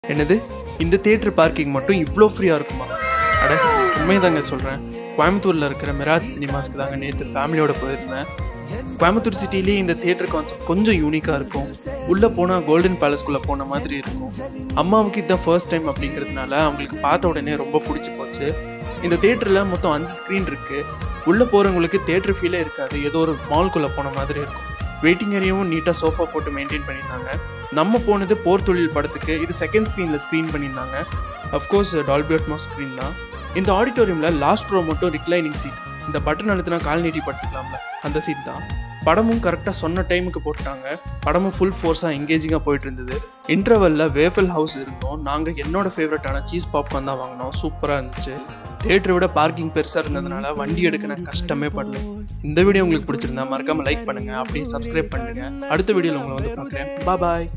என்னது இந்த theatre parking மட்டும் இவ்வளோ ஃப்ரீயாக இருக்குமா அட உண்மைதாங்க சொல்கிறேன் கோயம்புத்தூரில் இருக்கிற மிராஜ் சினிமாஸ்க்கு தாங்க நேற்று ஃபேமிலியோட போயிருந்தேன் கோயம்புத்தூர் சிட்டிலேயே இந்த தியேட்டர் கான்செப்ட் கொஞ்சம் யூனிக்காக இருக்கும் உள்ளே போனால் கோல்டன் பேலஸ்குள்ளே போன மாதிரி இருக்கும் அம்மாவுக்கு இதுதான் ஃபர்ஸ்ட் டைம் அப்படிங்கிறதுனால அவங்களுக்கு பார்த்த உடனே ரொம்ப பிடிச்சி போச்சு இந்த தியேட்டரில் மொத்தம் அஞ்சு ஸ்க்ரீன் இருக்குது உள்ளே போகிறவங்களுக்கு தியேட்டர் ஃபீலே இருக்காது ஏதோ ஒரு மால்குள்ளே போன மாதிரி இருக்கும் வெயிட்டிங் ஏரியாவும் நீட்டாக சோஃபா போட்டு மெயின்டைன் பண்ணியிருந்தாங்க நம்ம போனது போர் தொழில் படத்துக்கு இது செகண்ட் ஸ்க்ரீனில் ஸ்க்ரீன் பண்ணியிருந்தாங்க அஃப்கோர்ஸ் டால்பி அட்மாஸ் ஸ்க்ரீன் தான் இந்த ஆடிட்டோரியமில் லாஸ்ட் ரோ மட்டும் ரிக்ளைனிங் சீட் இந்த பட்டன் அழுத்தினா கால் நீட்டி படுத்துக்கலாம்ல அந்த சீட் தான் படமும் கரெக்டாக சொன்ன டைமுக்கு போட்டாங்க படமும் ஃபுல் ஃபோர்ஸாக எங்கேஜிங்காக போயிட்டு இருந்தது இன்டர்வலில் வேஃபல் ஹவுஸ் இருந்தோம் நாங்கள் என்னோட ஃபேவரட்டான சீஸ் பாப்கார்ன் தான் வாங்கினோம் சூப்பராக இருந்துச்சு தேட்டரை விட பார்க்கிங் பெருசாக இருந்ததுனால வண்டி எடுக்க நான் கஷ்டமே படல இந்த வீடியோ உங்களுக்கு பிடிச்சிருந்தா மறக்காம லைக் பண்ணுங்க அப்படியே சப்ஸ்கிரைப் பண்ணுங்க அடுத்த வீடியோவில் உங்களை வந்து பார்க்குறேன் பாய்